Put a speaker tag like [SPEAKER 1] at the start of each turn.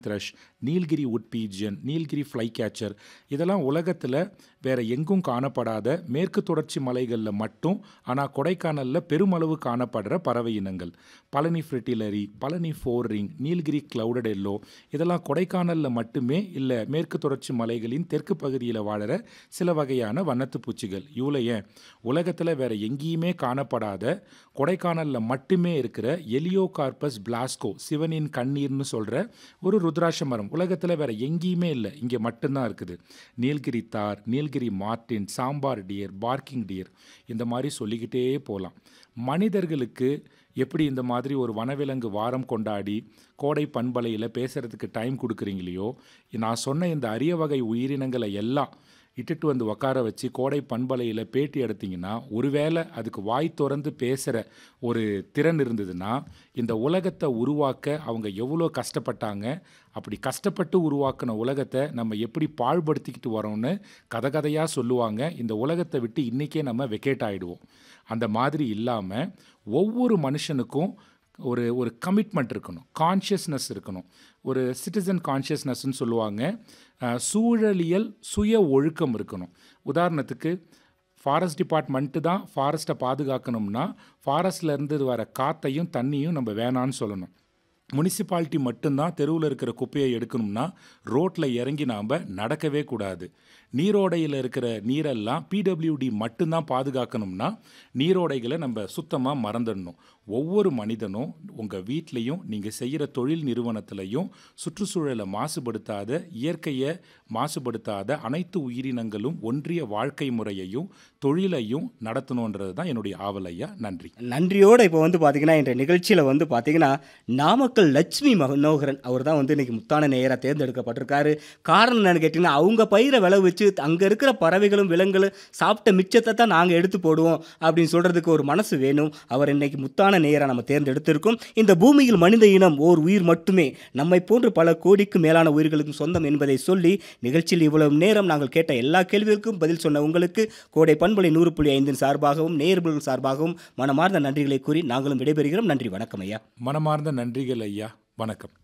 [SPEAKER 1] த்ரஷ் Nilgiri wood pigeon Nilgiri flycatcher இதெல்லாம் உலகத்தில் வேற எங்கும் காணப்படாத மேற்கு தொடர்ச்சி மலைகளில் மட்டும் ஆனால் கொடைக்கானலில் பெருமளவு காணப்படுற பறவை இனங்கள் Palani fritillary Palani four ring Nilgiri clouded yellow இதெல்லாம் கொடைக்கானலில் மட்டுமே இல்லை மேற்கு தொடர்ச்சி மலைகளின் தெற்கு பகுதியில் வாழற சில வகையான வண்ணத்து பூச்சிகள் இவ்வளோ ஏன் உலகத்தில் வேற எங்கேயுமே காணப்படாத கொடைக்கானலில் மட்டுமே இருக்கிற எலியோகார்பஸ் பிளாஸ்கோ சிவனின் கண்ணீர்னு சொல்கிற ஒரு ருத்ராட்ச மரம் உலகத்தில் வேற எங்கேயுமே இல்லை இங்கே மட்டும்தான் இருக்குது Nilgiri tahr Nilgiri marten sambar deer barking deer இந்த மாதிரி சொல்லிக்கிட்டே போகலாம் மனிதர்களுக்கு எப்படி இந்த மாதிரி ஒரு வனவிலங்கு வாரம் கொண்டாடி கோடை பண்பலையில் பேசுகிறதுக்கு டைம் கொடுக்குறீங்களையோ நான் சொன்ன இந்த அரிய வகை உயிரினங்களை எல்லாம் இட்டுட்டு வந்து உட்கார வச்சு கோடை பண்பலையில் பேட்டி எடுத்தீங்கன்னா ஒருவேளை அதுக்கு வாய் திறந்து பேசுகிற ஒரு திறன் இருந்ததுன்னா இந்த உலகத்தை உருவாக்க அவங்க எவ்வளோ கஷ்டப்பட்டாங்க அப்படி கஷ்டப்பட்டு உருவாக்கின உலகத்தை நம்ம எப்படி பாழ்படுத்திக்கிட்டு வரோம்னு கதை கதையாக சொல்லுவாங்க இந்த உலகத்தை விட்டு இன்றைக்கே நம்ம வெக்கேட் ஆகிடுவோம் அந்த மாதிரி இல்லாமல் ஒவ்வொரு மனுஷனுக்கும் ஒரு ஒரு கமிட்மெண்ட் இருக்கணும் கான்ஷியஸ்னஸ் இருக்கணும் ஒரு சிட்டிசன் கான்ஷியஸ்னஸ்ன்னு சொல்லுவாங்க அஹ், சூழலியல் சுய ஒழுக்கம் இருக்கணும் உதாரணத்துக்கு ஃபாரஸ்ட் டிபார்ட்மெண்ட்டு தான் ஃபாரஸ்ட்டை பாதுகாக்கணும்னா ஃபாரஸ்ட்ல இருந்து வர காற்றையும் தண்ணியும் நம்ம வேணான்னு சொல்லணும் முனிசிபாலிட்டி மட்டும்தான் தெருவில் இருக்கிற குப்பையை எடுக்கணும்னா ரோட்டில் இறங்கி நாம் நடக்கவே கூடாது நீரோடையில் இருக்கிற நீரெல்லாம் பிடபிள்யூடி மட்டும்தான் பாதுகாக்கணும்னா நீரோடைகளை நம்ம சுத்தமாக மறந்துடணும் ஒவ்வொரு மனிதனும் உங்கள் வீட்லேயும் நீங்கள் செய்கிற தொழில் நிறுவனத்திலையும் சுற்றுச்சூழலை மாசுபடுத்தாத இயற்கையை மாசுபடுத்தாத அனைத்து உயிரினங்களும் ஒன்றிய வாழ்க்கை முறையையும் தொழிலையும் நடத்தணுன்றது தான் என்னுடைய ஆவல் ஐயா நன்றி
[SPEAKER 2] நன்றியோடு இப்போ வந்து பார்த்தீங்கன்னா இந்த நிகழ்ச்சியில் வந்து பார்த்தீங்கன்னா நாமக்கல் லட்சுமி மனோகரன் அவர் தான் வந்து இன்னைக்கு முத்தான நேயராக தேர்ந்தெடுக்கப்பட்டிருக்காரு காரணம் என்னன்னு கேட்டிங்கன்னா அவங்க பயிரை விளைவிச்சு அங்கே இருக்கிற பறவைகளும் விலங்குகளும் சாப்பிட்ட மிச்சத்தை தான் நாங்கள் எடுத்து போடுவோம் அப்படின்னு சொல்கிறதுக்கு ஒரு மனசு வேணும் அவர் இன்னைக்கு முத்தான நேயராக நம்ம தேர்ந்தெடுத்திருக்கோம் இந்த பூமியில் மனித இனம் ஓர் உயிர் மட்டுமே நம்மை போன்று பல கோடிக்கு மேலான உயிர்களுக்கும் சொந்தம் என்பதை சொல்லி நிகழ்ச்சியில் இவ்வளவு நேரம் நாங்கள் கேட்ட எல்லா கேள்விகளுக்கும் பதில் சொன்ன உங்களுக்கு கோடை பண்பலை நூறு புள்ளி ஐந்தின் சார்பாகவும் நேயர்கள் சார்பாகவும் மனமார்ந்த நன்றிகளை கூறி நாங்களும் விடைபெறுகிறோம் நன்றி வணக்கம் ஐயா
[SPEAKER 1] மனமார்ந்த நன்றிகள் ஐயா வணக்கம்